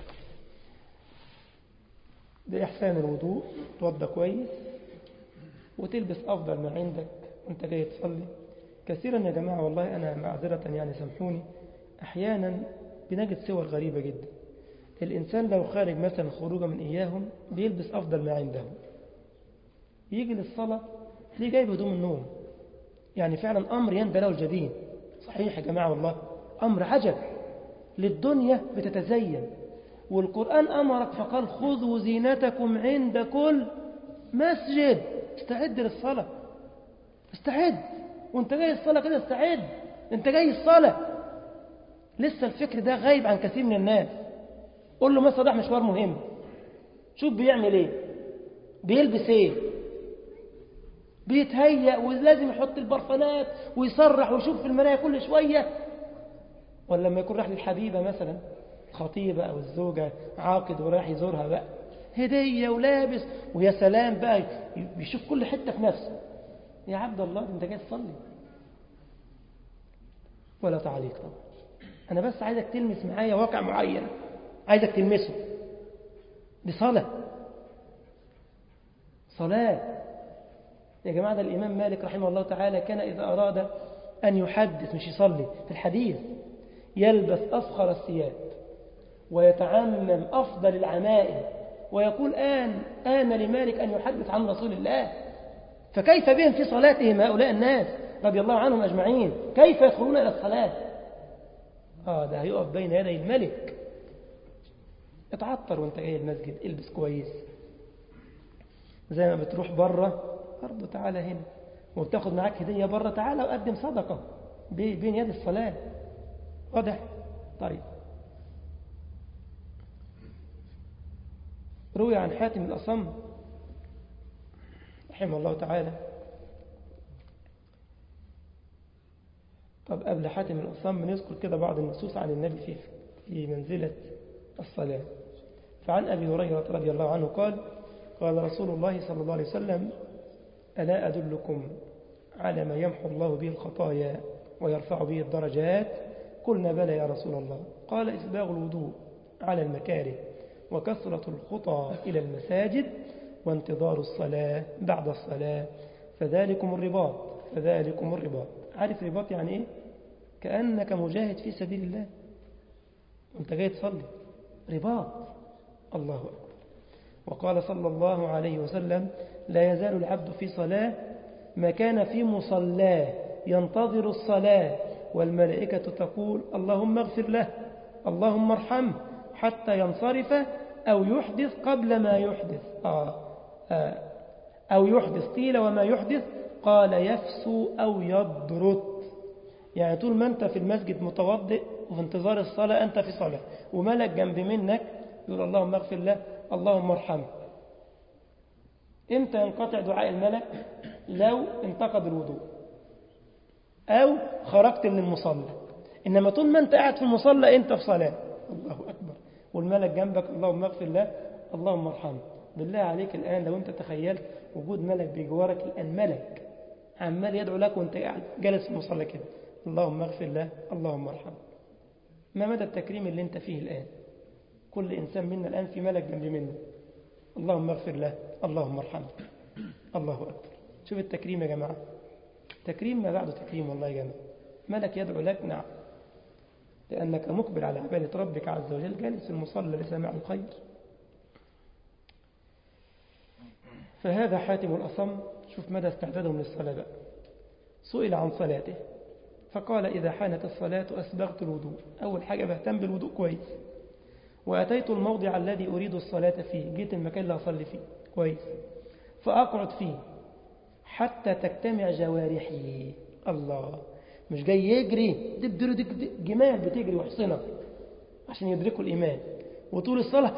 بإحسان الوضوء توضى كويس وتلبس أفضل ما عندك وانت جاي تصلي كثيرا يا جماعة والله أنا معذرة يعني سامحوني أحيانا بنجد صور غريبة جدا الإنسان لو خارج مثلا خروجه من إياهم بيلبس أفضل ما عنده يجي للصلاة تلاقيه جايب هدوم النوم يعني فعلا أمر يندى له الجبين صحيح يا جماعة والله أمر عجب للدنيا بتتزين والقرآن أمرك فقال خذوا زينتكم عند كل مسجد استعد للصلاة استعد وانت جاي الصلاة كده استعد انت جاي الصلاة لسه الفكر ده غايب عن كثير من الناس قول له مثلا راح مشوار مهم شوف بيعمل ايه بيلبس ايه بيتهيأ ولازم يحط البرفانات ويصرح ويشوف في المراية كل شوية ولا لما يكون راح للحبيبة مثلا خطيبة أو الزوجة عاقد ورايح يزورها بقى هدية ولابس ويا سلام بقى بيشوف كل حتة في نفسه يا عبد الله انت جاي تصلي ولا تعليق طبعا أنا بس عايزك تلمس معايا واقع معين عايزك تلمسه دي صلاة صلاة يا جماعة ده الإمام مالك رحمه الله تعالى كان إذا أراد أن يحدث مش يصلي في الحديث يلبس أفخر الثياب ويتعمم أفضل العمائم ويقول آن آن لمالك أن يحدث عن رسول الله فكيف بهم في صلاتهم هؤلاء الناس رضي الله عنهم أجمعين كيف يدخلون إلى الصلاة آه ده هيقف بين يدي الملك اتعطر وانت جاي المسجد البس كويس زي ما بتروح بره برضه تعالى هنا وبتاخد معاك هدية بره تعالى وقدم صدقة بين يد الصلاة واضح طيب روي عن حاتم الأصم رحمه الله تعالى طب قبل حاتم الأصم نذكر كده بعض النصوص عن النبي في في منزلة الصلاة فعن أبي هريرة رضي الله عنه قال قال رسول الله صلى الله عليه وسلم ألا أدلكم على ما يمحو الله به الخطايا ويرفع به الدرجات قلنا بلى يا رسول الله قال إسباغ الوضوء على المكاره وكثرة الخطى إلى المساجد وانتظار الصلاة بعد الصلاة فذلكم الرباط فذلكم الرباط عارف رباط يعني إيه؟ كأنك مجاهد في سبيل الله وانت جاي تصلي رباط الله أكبر وقال صلى الله عليه وسلم لا يزال العبد في صلاة ما كان في مصلاه ينتظر الصلاة والملائكة تقول اللهم اغفر له اللهم ارحمه حتى ينصرف أو يحدث قبل ما يحدث آه آه أو يحدث قيل وما يحدث قال يفسو أو يضرط يعني طول ما أنت في المسجد متوضئ وفي انتظار الصلاة أنت في صلاة وملك جنب منك يقول اللهم اغفر له اللهم ارحمه امتى ينقطع دعاء الملك لو انتقد الوضوء أو خرجت من المصلى إنما طول ما أنت قاعد في المصلى أنت في صلاة الله أكبر والملك جنبك اللهم اغفر له اللهم ارحمه بالله عليك الآن لو أنت تخيلت وجود ملك بجوارك الآن ملك عمال يدعو لك وأنت قاعد جالس في المصلى كده اللهم اغفر له اللهم ارحمه ما مدى التكريم اللي أنت فيه الآن كل إنسان منا الآن في ملك جنب منه اللهم اغفر له اللهم ارحمه الله أكبر شوف التكريم يا جماعة تكريم ما بعده تكريم والله يا جماعة ملك يدعو لك نعم لأنك مقبل على عبادة ربك عز وجل جالس المصلى لسامع الخير فهذا حاتم الأصم شوف مدى استعدادهم للصلاة بقى سئل عن صلاته فقال إذا حانت الصلاة أسبغت الوضوء أول حاجة بهتم بالوضوء كويس وأتيت الموضع الذي أريد الصلاة فيه جيت المكان اللي أصلي فيه كويس فأقعد فيه حتى تجتمع جوارحي الله مش جاي يجري دب دب دب جمال بتجري وحصنة عشان يدركوا الإيمان وطول الصلاة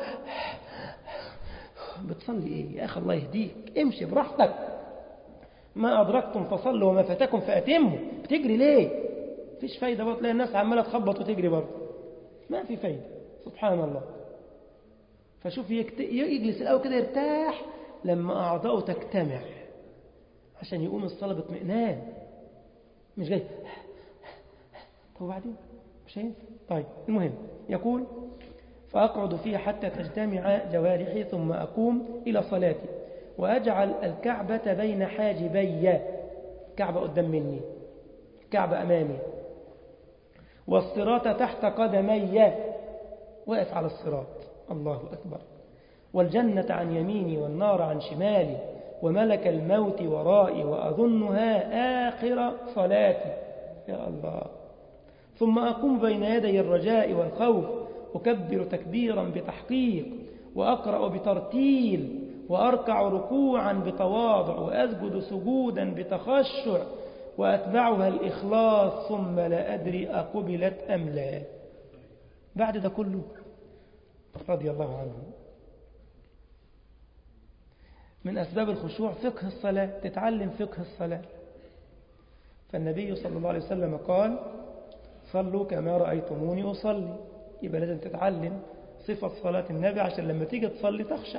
بتصلي إيه يا أخي الله يهديك امشي براحتك ما أدركتم فصلوا وما فاتكم فأتموا بتجري ليه فيش فايدة بقى تلاقي الناس عمالة تخبط وتجري برضه ما في فايدة سبحان الله فشوف يكت... يجلس الأول كده يرتاح لما أعضاؤه تجتمع عشان يقوم الصلاة باطمئنان مش جاي طب وبعدين مش هينفع طيب المهم يقول فأقعد فيها حتى تجتمع جوارحي ثم أقوم إلى صلاتي وأجعل الكعبة بين حاجبي كعبة قدام مني كعبة أمامي والصراط تحت قدمي واقف على الصراط الله أكبر والجنة عن يميني والنار عن شمالي وملك الموت ورائي وأظنها آخر صلاتي يا الله ثم أقوم بين يدي الرجاء والخوف أكبر تكبيرا بتحقيق وأقرأ بترتيل وأركع ركوعا بتواضع وأسجد سجودا بتخشع وأتبعها الإخلاص ثم لا أدري أقبلت أم لا بعد ده كله رضي الله عنه من أسباب الخشوع فقه الصلاة تتعلم فقه الصلاة فالنبي صلى الله عليه وسلم قال صلوا كما رأيتموني أصلي يبقى لازم تتعلم صفة صلاة النبي عشان لما تيجي تصلي تخشع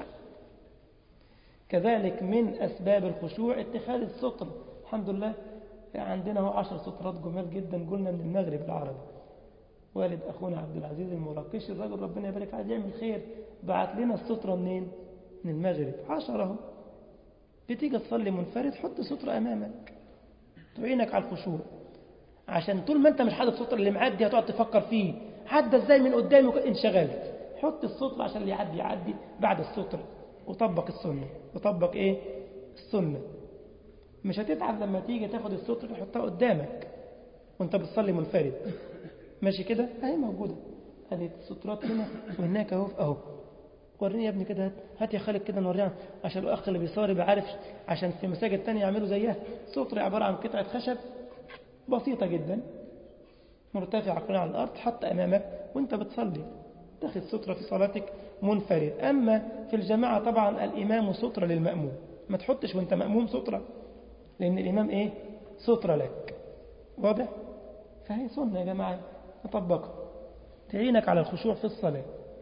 كذلك من أسباب الخشوع اتخاذ الستر الحمد لله عندنا هو عشر سترات جمال جدا قلنا من المغرب العربي والد أخونا عبد العزيز المراكشي الراجل ربنا يبارك عايز يعمل خير بعت لنا السترة منين من المغرب عشرة اهو بتيجي تصلي منفرد حط سترة أمامك تعينك على الخشوع عشان طول ما انت مش حاطط السترة اللي معدي هتقعد تفكر فيه عدى ازاي من قدامي انشغلت حط السترة عشان اللي يعدي يعدي بعد السترة وطبق السنة وطبق ايه السنة مش هتتعب لما تيجي تاخد السترة تحطها قدامك وانت بتصلي منفرد ماشي كده اهي موجودة ادي السترات هنا وهناك اهو اهو وريني يا ابني كده هات يا خالد كده نوريها عشان الاخ اللي بيصلي يبقى عارف عشان في مساجد تانية يعملوا زيها سترة عبارة عن قطعة خشب بسيطة جدا مرتفعة كلها على الأرض حتى أمامك وانت بتصلي تاخد سترة في صلاتك منفرد أما في الجماعة طبعا الإمام سترة للمأموم ما تحطش وانت مأموم سترة لأن الإمام إيه سترة لك واضح فهي سنة يا جماعة نطبقها تعينك على الخشوع في الصلاة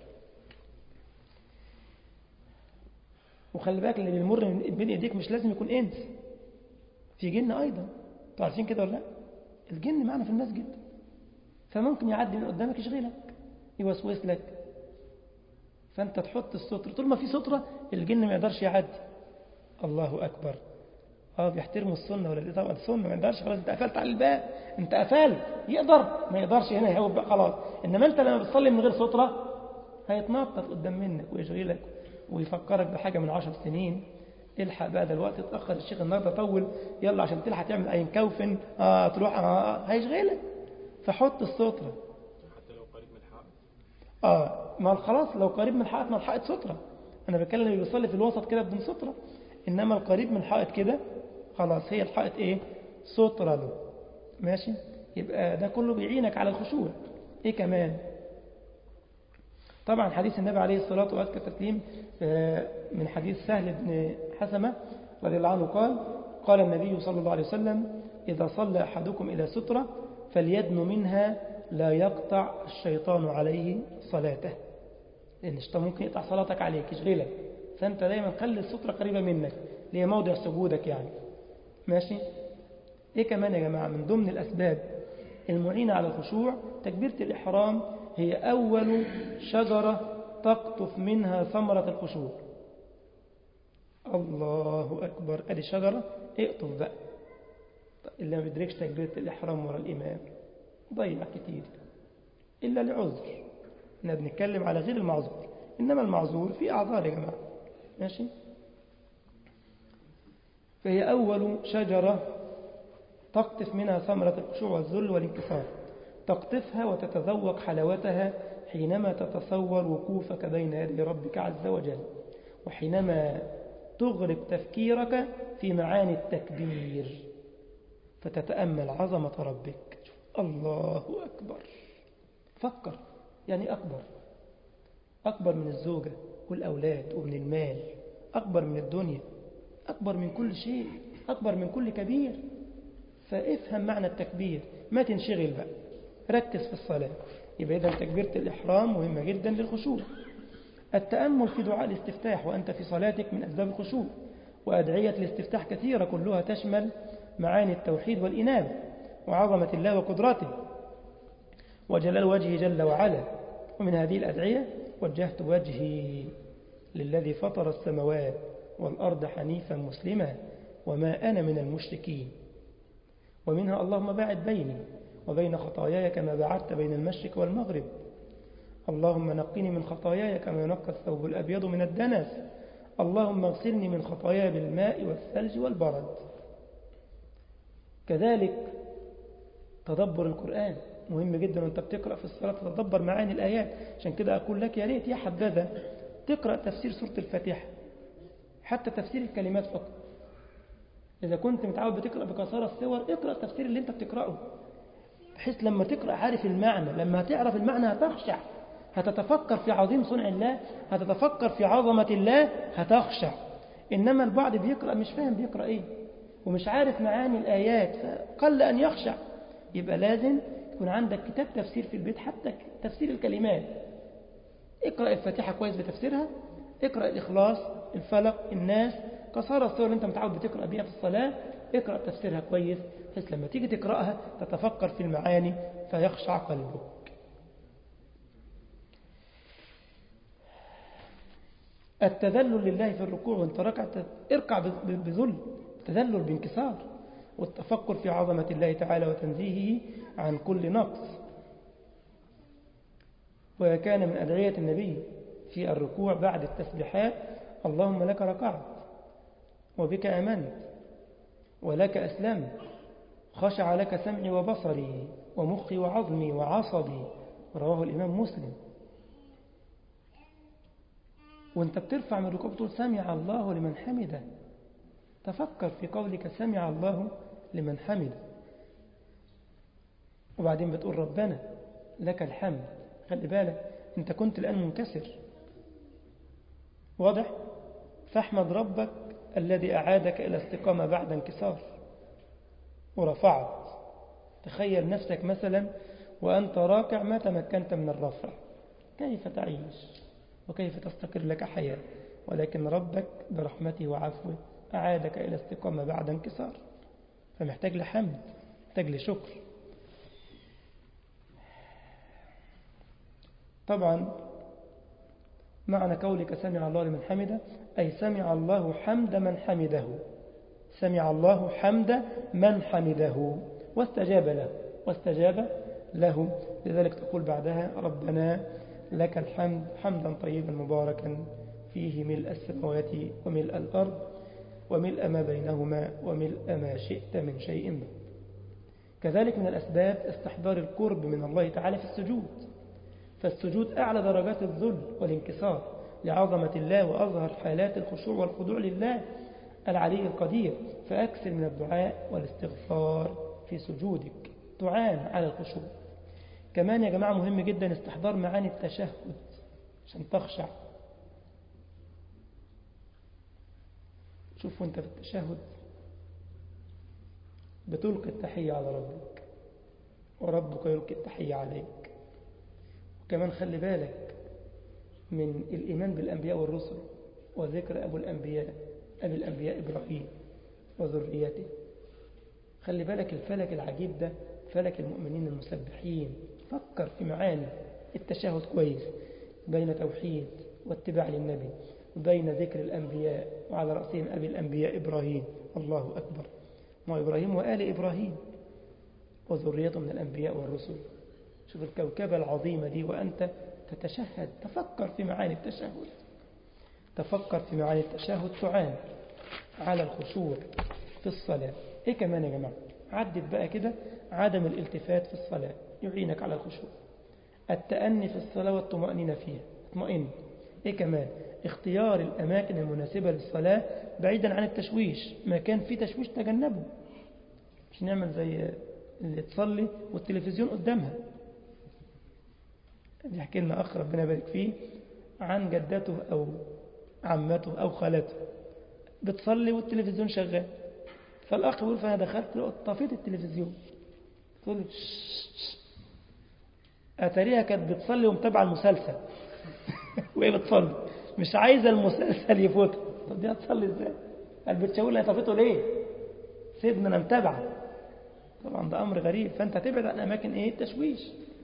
وخلي بالك اللي بيمر بين ايديك مش لازم يكون انس في جن ايضا انتوا عارفين كده ولا لا الجن معنا في المسجد فممكن يعدي من قدامك يشغلك يوسوس لك فانت تحط الستر طول ما في سترة الجن ما يقدرش يعدي الله اكبر اه بيحترموا السنه ولا طبعا السنه ما يقدرش خلاص انت قفلت على الباب انت قفلت يقدر ما يقدرش هنا يهوب بقى خلاص انما انت لما بتصلي من غير ستره هيتنطط قدام منك ويشغلك ويفكرك بحاجه من عشر سنين الحق بقى ده الوقت اتاخر الشيخ النهارده طول يلا عشان تلحق تعمل اي كوفن اه تروح آه هيشغلك فحط الستره حتى لو قريب من الحائط اه ما خلاص لو قريب من الحائط ما الحائط ستره انا بتكلم اللي بيصلي في الوسط كده بدون ستره انما القريب من الحائط كده خلاص هي الحائط ايه سترة له ماشي يبقى ده كله بيعينك على الخشوع ايه كمان طبعا حديث النبي عليه الصلاة وأزكى التسليم من حديث سهل بن حسمة رضي الله عنه قال قال النبي صلى الله عليه وسلم إذا صلى أحدكم إلى سترة فليدن منها لا يقطع الشيطان عليه صلاته لأن الشيطان ممكن يقطع صلاتك عليك يشغلك فأنت دايما خلي السترة قريبة منك اللي هي موضع سجودك يعني ماشي ايه كمان يا جماعة من ضمن الأسباب المعينة على الخشوع تكبيرة الإحرام هي أول شجرة تقطف منها ثمرة الخشوع الله أكبر أدي شجرة اقطف بقى اللي ما بيدركش تكبيرة الإحرام ورا الإمام ضيع كتير إلا لعذر احنا بنتكلم على غير المعذور إنما المعذور في أعذار يا جماعة ماشي فهي أول شجرة تقطف منها ثمرة الخشوع والذل والانكسار تقطفها وتتذوق حلاوتها حينما تتصور وقوفك بين يدي ربك عز وجل وحينما تغرب تفكيرك في معاني التكبير فتتأمل عظمة ربك الله أكبر فكر يعني أكبر أكبر من الزوجة والأولاد ومن المال أكبر من الدنيا أكبر من كل شيء أكبر من كل كبير فافهم معنى التكبير ما تنشغل بقى ركز في الصلاة يبقى إذا تكبيرة الإحرام مهمة جدا للخشوع التأمل في دعاء الاستفتاح وأنت في صلاتك من أسباب الخشوع وأدعية الاستفتاح كثيرة كلها تشمل معاني التوحيد والإنابة وعظمة الله وقدرته وجلال وجهه جل وعلا ومن هذه الأدعية وجهت وجهي للذي فطر السماوات والأرض حنيفا مسلما وما أنا من المشركين ومنها اللهم باعد بيني وبين خطاياي كما بعدت بين المشرق والمغرب اللهم نقني من خطاياي كما ينقى الثوب الأبيض من الدنس اللهم اغسلني من خطاياي بالماء والثلج والبرد كذلك تدبر القرآن مهم جدا وانت بتقرأ في الصلاة تتدبر معاني الآيات عشان كده أقول لك يا ريت يا حبذا تقرأ تفسير سورة الفاتحة حتى تفسير الكلمات فقط إذا كنت متعود بتقرأ بكثرة السور اقرأ التفسير اللي انت بتقرأه بحيث لما تقرأ عارف المعنى لما هتعرف المعنى هتخشع هتتفكر في عظيم صنع الله هتتفكر في عظمة الله هتخشع إنما البعض بيقرأ مش فاهم بيقرأ إيه ومش عارف معاني الآيات فقل أن يخشع يبقى لازم يكون عندك كتاب تفسير في البيت حتى تفسير الكلمات اقرأ الفاتحة كويس بتفسيرها اقرأ الإخلاص الفلق الناس قصارى الصور اللي انت متعود بتقرأ بيها في الصلاة اقرأ تفسيرها كويس بحيث لما تيجي تقرأها تتفكر في المعاني فيخشع قلبك التذلل لله في الركوع وانت ركع اركع بذل تذلل بانكسار والتفكر في عظمة الله تعالى وتنزيهه عن كل نقص وكان من أدعية النبي في الركوع بعد التسبيحات اللهم لك ركعت وبك أمنت ولك أسلمت خشع لك سمعي وبصري ومخي وعظمي وعصبي رواه الإمام مسلم وانت بترفع من الركوع بتقول سمع الله لمن حمده تفكر في قولك سمع الله لمن حمده وبعدين بتقول ربنا لك الحمد خلي بالك انت كنت الآن منكسر واضح فاحمد ربك الذي أعادك إلى استقامة بعد انكسار ورفعت تخيل نفسك مثلا وأنت راكع ما تمكنت من الرفع كيف تعيش وكيف تستقر لك حياة ولكن ربك برحمته وعفوه أعادك إلى استقامة بعد انكسار فمحتاج لحمد محتاج لشكر طبعا معنى قولك سمع الله لمن حمده أي سمع الله حمد من حمده سمع الله حمد من حمده واستجاب له واستجاب له لذلك تقول بعدها ربنا لك الحمد حمدا طيبا مباركا فيه ملء السماوات وملء الأرض وملء ما بينهما وملء ما شئت من شيء بعد كذلك من الأسباب استحضار القرب من الله تعالى في السجود فالسجود أعلى درجات الذل والانكسار لعظمة الله وأظهر حالات الخشوع والخضوع لله العلي القدير فأكثر من الدعاء والاستغفار في سجودك تعان على الخشوع كمان يا جماعة مهم جدا استحضار معاني التشهد عشان تخشع شوف وانت في التشهد بتلقي التحية على ربك وربك يلقي التحية عليك وكمان خلي بالك من الإيمان بالأنبياء والرسل وذكر أبو الأنبياء أبي الأنبياء إبراهيم وذريته خلي بالك الفلك العجيب ده فلك المؤمنين المسبحين فكر في معاني التشهد كويس بين توحيد واتباع للنبي وبين ذكر الأنبياء وعلى رأسهم أبي الأنبياء إبراهيم الله أكبر ما إبراهيم وآل إبراهيم وذريته من الأنبياء والرسل شوف الكوكبة العظيمة دي وأنت تتشهد تفكر في معاني التشهد تفكر في معاني التشهد تعان على الخشوع في الصلاة إيه كمان يا جماعة عدد بقى كده عدم الالتفات في الصلاة يعينك على الخشوع التأني في الصلاة والطمأنينة فيها اطمئن إيه كمان اختيار الأماكن المناسبة للصلاة بعيدا عن التشويش ما كان في تشويش تجنبه مش نعمل زي اللي تصلي والتلفزيون قدامها بيحكي لنا أخ ربنا يبارك فيه عن جدته أو عمته أو خالته بتصلي والتلفزيون شغال فالأخ يقول فأنا دخلت طفيت التلفزيون تقول لي أتاريها كانت بتصلي ومتابعة المسلسل وهي بتصلي مش عايزة المسلسل يفوت طب دي هتصلي ازاي قال بتشاور لها طفيته ليه سيدنا انا متابعة طبعا ده أمر غريب فأنت هتبعد عن أماكن إيه التشويش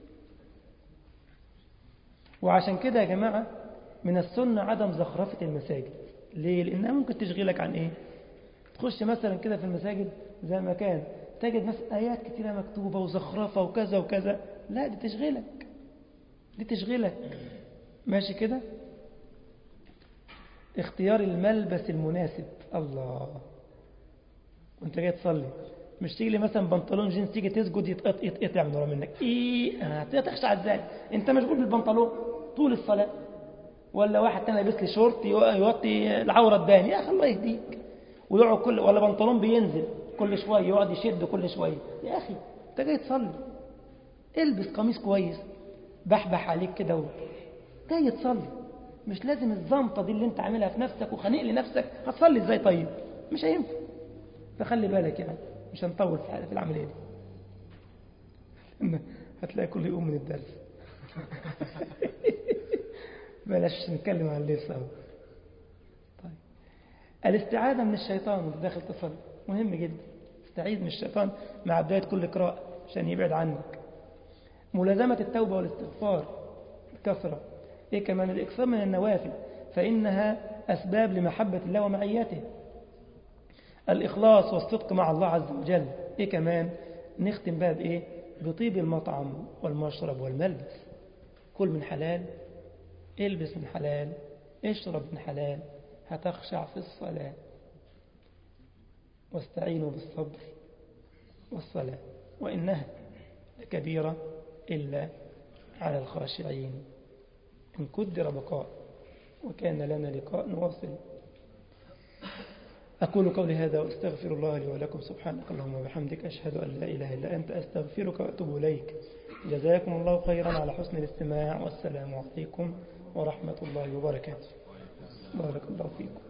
وعشان كده يا جماعة من السنة عدم زخرفة المساجد ليه؟ لأنها ممكن تشغلك عن إيه تخش مثلا كده في المساجد زي ما كان تجد مثلا آيات كتيرة مكتوبة وزخرفة وكذا وكذا لا دي تشغلك دي تشغلك ماشي كده اختيار الملبس المناسب الله وانت جاي تصلي مش تيجي لي مثلا بنطلون جينز تيجي تسجد يتقطع يتقطع من ورا منك ايه انا هتخشع ازاي انت مشغول بالبنطلون طول الصلاه ولا واحد تاني لابس لي شورت يوطي العوره الداني يا اخي الله يهديك ويقعد كل ولا بنطلون بينزل كل شويه يقعد يشد كل شويه يا اخي انت جاي تصلي البس قميص كويس بحبح عليك كده و... جاي تصلي مش لازم الزنطة دي اللي انت عاملها في نفسك وخانق لنفسك هتصلي ازاي طيب مش هينفع فخلي بالك يعني مش هنطول في في العملية دي هتلاقي كل يوم من الدرس بلاش نتكلم عن الليل سوا طيب الاستعاذة من الشيطان وانت داخل تصلي مهم جدا استعيذ من الشيطان مع بداية كل قراءة عشان يبعد عنك ملازمة التوبة والاستغفار الكثرة إيه كمان الإكثار من النوافل فإنها أسباب لمحبة الله ومعيته الإخلاص والصدق مع الله عز وجل إيه كمان نختم بقى بإيه بطيب المطعم والمشرب والملبس كل من حلال البس من حلال اشرب من حلال هتخشع في الصلاة واستعينوا بالصبر والصلاة وإنها لكبيرة إلا على الخاشعين إن قدر بقاء وكان لنا لقاء نواصل أقول قولي هذا وأستغفر الله لي ولكم سبحانك اللهم وبحمدك أشهد أن لا إله إلا أنت أستغفرك وأتوب إليك جزاكم الله خيرا على حسن الاستماع والسلام عليكم ورحمة الله وبركاته بارك الله فيكم